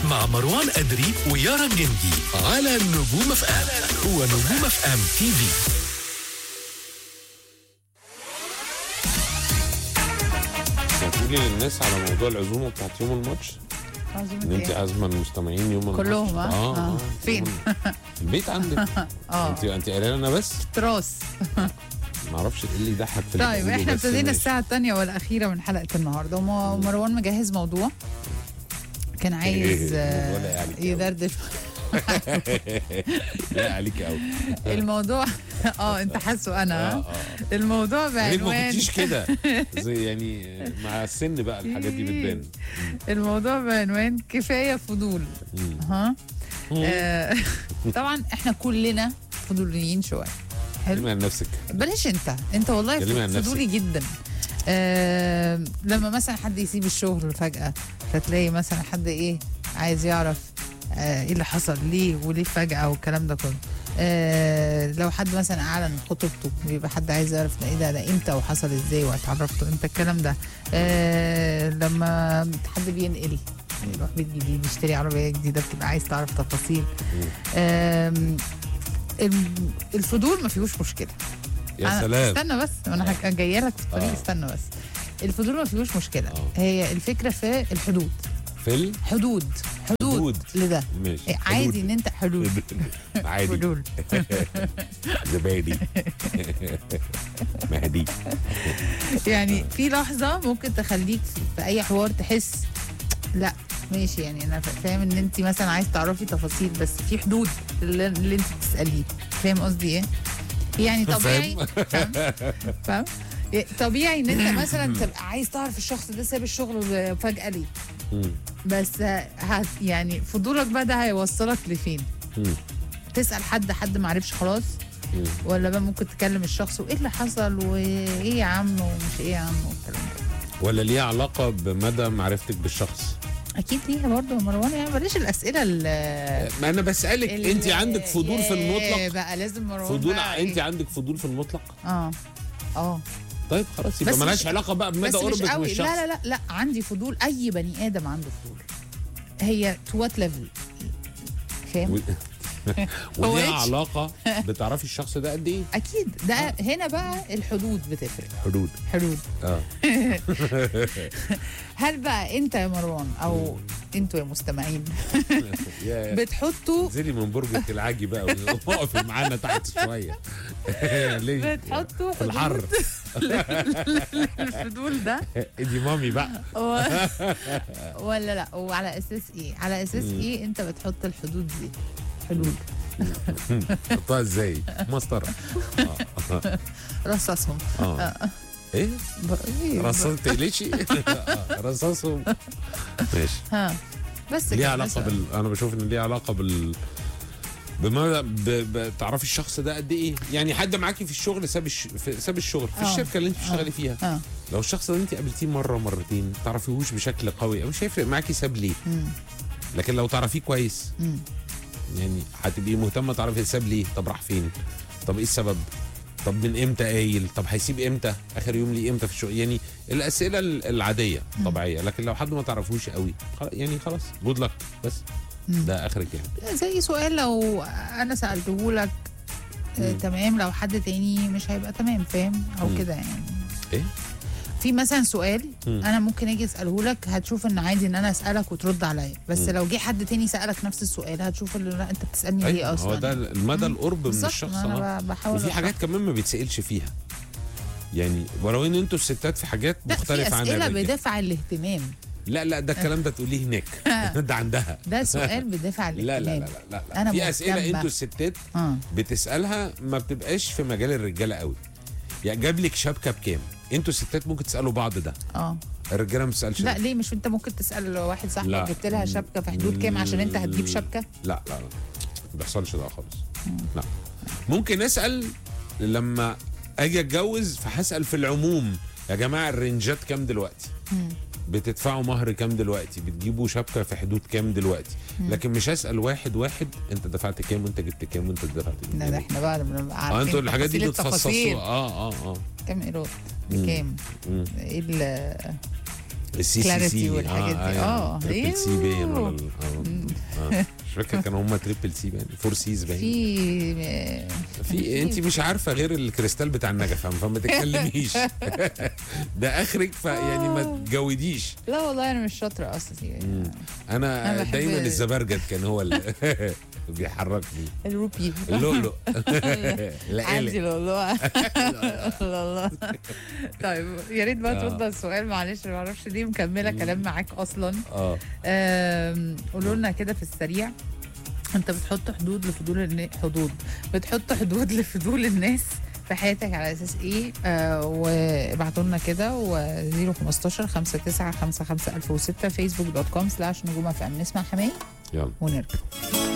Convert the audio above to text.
مع مروان أدري ويارا جندي على نجوم اف ام هو نجوم اف ام تي في هتقولي للناس على موضوع العزومه بتاعت يوم الماتش ان انت عازمه المستمعين يوم الماتش كلهم، ها؟ اه, آه. آه. فين؟ في البيت عندك اه انت انت قايله لنا بس تراس ما اعرفش ايه اللي يضحك في اللي طيب بقوله احنا بس ابتدينا ماشي. الساعة الثانية والأخيرة من حلقة النهاردة وم- ومروان مجهز موضوع كان عايز آه، ولا يعني كده. يدردش لا عليك قوي الموضوع اه انت حاسه انا اه ها؟ اه الموضوع ليه ما بعنوان كنتيش كده زي يعني مع السن بقى الحاجات دي بتبان الموضوع بعنوان كفاية فضول مم. ها آه، طبعا احنا كلنا فضوليين شوية حلو كلمي عن نفسك بلاش انت انت والله كلمي عن فضولي جدا آه لما مثلا حد يسيب الشغل فجأة فتلاقي مثلا حد ايه عايز يعرف آه ايه اللي حصل ليه وليه فجأة والكلام ده كله آه لو حد مثلا اعلن خطوبته بيبقى حد عايز يعرف ده ايه ده ده امتى وحصل ازاي واتعرفتوا امتى الكلام ده آه لما حد بينقل يروح بيت جديد يشتري عربية جديدة بتبقى عايز تعرف تفاصيل آم، الم- الفضول ما فيهوش مشكلة يا أنا- سلام استنى بس انا هك- جايه لك في الطريق آه. استنى بس الفضول ما فيهوش مشكله آه. هي الفكره في الحدود فيلم حدود حدود, حدود. لده ماشي إيه، عادي ان انت حدود عادي حدود زبادي مهدي يعني في لحظه ممكن تخليك في- في اي حوار تحس لا ماشي يعني انا فا- فاهم ان انت مثلا عايز تعرفي تفاصيل بس في حدود اللي, اللي انت بتساليه فاهم قصدي ايه يعني طبيعي فاهم فاهم طبيعي ان انت مثلا تبقى عايز تعرف الشخص ده ساب الشغل فجاه ليه مم. بس هت يعني فضولك بقى ده هيوصلك لفين مم. تسال حد حد ما عرفش خلاص مم. ولا بقى ممكن تكلم الشخص وايه اللي حصل وايه يا عم ومش ايه يا عم والكلام ده ولا ليها علاقه بمدى معرفتك بالشخص اكيد ليها برضه يا مروان يعني بلاش الاسئله ال ما انا بسالك ال- انت عندك فضول في ياه المطلق بقى لازم مروان فضول بقى انت إيه؟ عندك فضول في المطلق اه اه طيب خلاص يبقى بس ملهاش مش- علاقه بقى بس بمدى مش قربك من قوي الشخص لا لا لا لا عندي فضول اي بني ادم عنده فضول هي تو وات ليفل فاهم و- هو وليها إيش؟ علاقه بتعرفي الشخص ده قد ايه اكيد ده هنا بقى الحدود بتفرق حدود حدود اه هل بقى انت يا مروان او انتوا يا مستمعين يا بتحطوا انزلي من برجك العاجي بقى وقفي معانا تحت شويه ليه بتحطوا في الحر الفضول ده ادي مامي بقى و- ولا لا وعلى اساس ايه على اساس ايه انت بتحط الحدود دي حدود حطها ازاي مسطره اه رصصهم اه ايه ب- إيه ب- رصاص تقليشي آه، رصاصهم ماشي ها بس ليها كده علاقه مثلاً. بال انا بشوف ان ليها علاقه بال بما ب... ب... تعرفي الشخص ده قد ايه يعني حد معاكي في الشغل ساب الش... في... ساب الشغل في آه. الشركه اللي انت بتشتغلي فيها اه لو الشخص ده انت قابلتيه مره مرتين ما تعرفيهوش بشكل قوي مش هيفرق معاكي ساب ليه مم. لكن لو تعرفيه كويس مم. يعني هتبقي مهتمه تعرفي ساب ليه طب راح فين طب ايه السبب طب من امتى قايل طب هيسيب امتى اخر يوم ليه امتى في الشغل يعني الاسئله ال- العاديه طبيعيه لكن لو حد ما تعرفوش قوي خلاص- يعني خلاص جود لك بس مم. ده اخرك يعني زي سؤال لو انا سالته لك آه مم. تمام لو حد تاني مش هيبقى تمام فاهم او مم. كده يعني ايه في مثلا سؤال مم. انا ممكن اجي اساله لك هتشوف ان عادي ان انا اسالك وترد عليا بس مم. لو جه حد تاني سالك نفس السؤال هتشوف ان لا انت بتسالني ليه ايوه اصلا هو ده المدى القرب من بالظبط، الشخص ما آه. انا ب- بحاول وفي أفهم. حاجات كمان ما بيتسالش فيها يعني ولو ان انتوا الستات في حاجات لا في مختلفه عن اسئله الرجال بدافع الاهتمام لا لا ده الكلام ده تقوليه هناك ده عندها ده سؤال بدافع لا لا الاهتمام لا لا, لا. أنا في اسئله مهتمة. انتوا الستات اه بتسالها ما بتبقاش في مجال الرجاله قوي يعني جاب لك شبكه بكام انتوا الستات ممكن تسالوا بعض ده اه الرجاله ما بتسالش لا ده. ليه مش انت ممكن تسال واحد لا. صاحبك جبت لها شبكه في حدود كام عشان انت هتجيب شبكه لا لا لا ما بيحصلش ده خالص لا ممكن اسال لما اجي اتجوز فهسال في العموم يا جماعه الرنجات كام دلوقتي مم. بتدفعوا مهر كام دلوقتي بتجيبوا شبكه في حدود كام دلوقتي لكن مش هسال واحد واحد انت دفعت كام وانت جبت كام وانت دفعت كام لا ده احنا بقى بنبقى اه عارفين انتوا الحاجات دي تفاصيل بتفصصوا التفاصيل. اه اه اه كام ايراد مم. بكام مم. ايه ال- السي سي Clarity سي والحاجات دي. آه، تريبل سي باين ولا أيوه. ال- اه مم. آه. مش فاكر كانوا هم تريبل سي باين فور سيز باين في في انت مش عارفه غير الكريستال بتاع النجفه فما تتكلميش ده اخرك فيعني ما تجوديش لا والله انا مش شاطره اصلا يعني انا, أنا بحب- دايما الزبرجد كان هو اللي بيحركني الروبي اللؤلؤ عادي القلق والله الله طيب يا ريت بقى آه. ترد على السؤال معلش ما اعرفش ليه مكمله كلام معاك اصلا اه آم، قولوا لنا كده في السريع انت بتحط حدود لفضول النا... حدود بتحط حدود لفضول الناس في حياتك على اساس ايه آه وابعتوا لنا كده و 015 59 55 1006 فيسبوك دوت كوم سلاش نجوم اف ام نسمع حماية يلا ونرجع